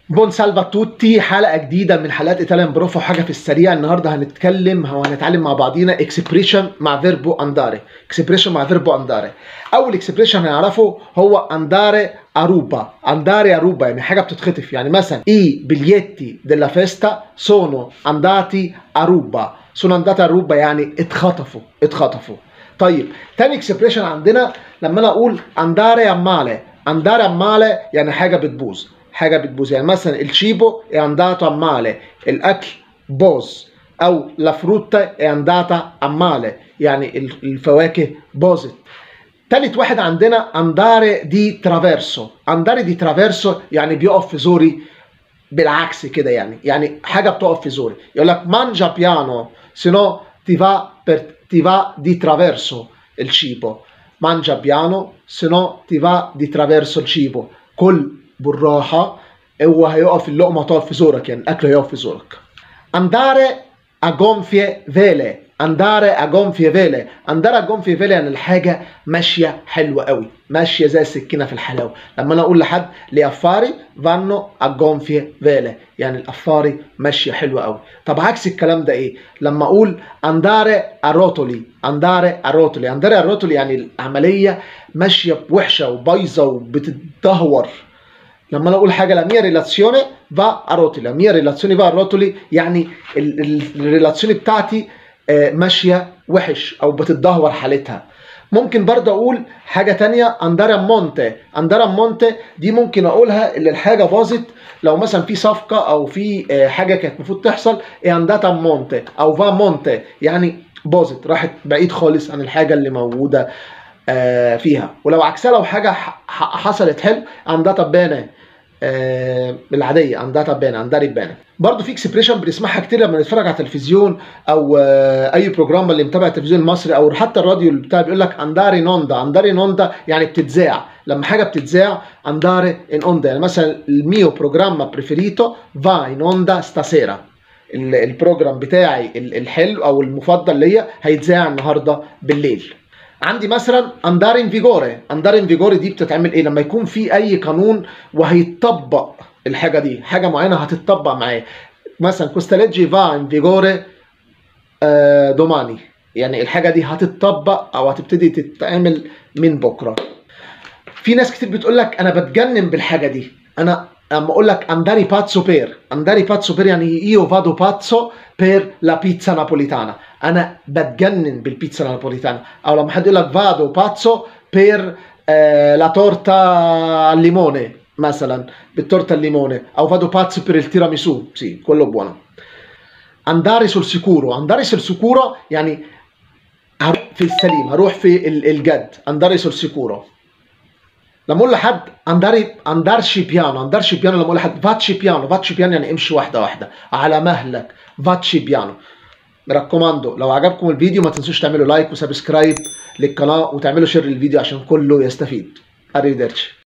بون سالفا توتي حلقه جديده من حلقات ايطاليان بروفو حاجه في السريع النهارده هنتكلم او هنتعلم مع بعضينا اكسبريشن مع فيربو انداري اكسبريشن مع فيربو انداري اول اكسبريشن هنعرفه هو انداري اروبا انداري اروبا يعني حاجه بتتخطف يعني مثلا اي بليتي دella فيستا سونو انداتي اروبا سونو انداتي اروبا يعني اتخطفوا اتخطفوا طيب تاني اكسبريشن عندنا لما انا اقول انداري امالي انداري امالي يعني حاجه بتبوظ حاجه بتبوظ يعني مثلا الشيبو è andato a male الاكل باظ او لا فروتا è andata a male يعني الفواكه باظت تالت واحد عندنا انداري دي ترافيرسو انداري دي ترافيرسو يعني بيقف في زوري بالعكس كده يعني يعني حاجه بتقف في زوري يقول لك مانجا بيانو سينو ti va per ti va di traverso il cibo mangia piano se no ti va di traverso il cibo كل بالراحه هو هيقف اللقمه تقف في زورك يعني الاكل هيقف في زورك andare a gonfie vele andare a gonfie vele andare a gonfie vele يعني الحاجه ماشيه حلوه قوي ماشيه زي السكينه في الحلاوه لما انا اقول لحد لي افاري فانو a gonfie vele يعني الافاري ماشيه حلوه قوي طب عكس الكلام ده ايه لما اقول andare a rotoli andare a rotoli andare a rotoli يعني العمليه ماشيه وحشه وبايظه وبتتدهور لما انا اقول حاجه la mia relazione va a rotoli la mia relazione va a rotoli يعني الريلاتسيون بتاعتي ماشيه وحش او بتتدهور حالتها ممكن برضه اقول حاجه تانية اندارا مونتي اندارا مونتي دي ممكن اقولها اللي الحاجه باظت لو مثلا في صفقه او في حاجه كانت المفروض تحصل انداتا مونتي او فا مونتي يعني باظت راحت بعيد خالص عن الحاجه اللي موجوده فيها ولو عكسها لو حاجه حصلت حلو انداتا بانه العاديه انداتا بانه انداري بانه برضه في اكسبريشن بنسمعها كتير لما نتفرج على التلفزيون او اي بروجرام اللي متابع التلفزيون المصري او حتى الراديو اللي بتاع بيقول لك انداري نوندا انداري نوندا يعني بتتذاع لما حاجه بتتذاع انداري ان اوندا يعني مثلا الميو بروجرام بريفيريتو فا ان اوندا ستاسيرا البروجرام بتاعي الحلو او المفضل ليا هيتذاع النهارده بالليل عندي مثلا اندار ان فيجوري اندار ان فيجوري دي بتتعمل ايه لما يكون في اي قانون وهيتطبق الحاجه دي حاجه معينه هتتطبق معايا مثلا كوستاليجي فا ان فيجوري دوماني يعني الحاجه دي هتتطبق او هتبتدي تتعمل من بكره في ناس كتير بتقول لك انا بتجنن بالحاجه دي انا اما اقول لك انداري باتسو بير انداري باتسو بير يعني ايو فادو باتسو بير لا بيتزا نابوليتانا انا بتجنن بالبيتزا نابوليتانا او لما حد يقول لك فادو باتسو بير آه لا تورتا الليمونه مثلا بالتورتا الليمونه او فادو باتسو بير التيراميسو سي كله buono andare sul sicuro andare sul sicuro يعني هروح في السليم هروح في الجد andare sul sicuro لما اقول لحد انداري اندارشي بيانو اندارشي بيانو لما اقول لحد فاتشي بيانو فاتشي بيانو يعني امشي واحده واحده على مهلك فاتشي بيانو ركوماندو لو عجبكم الفيديو ما تنسوش تعملوا لايك وسبسكرايب للقناه وتعملوا شير للفيديو عشان كله يستفيد اريدرتشي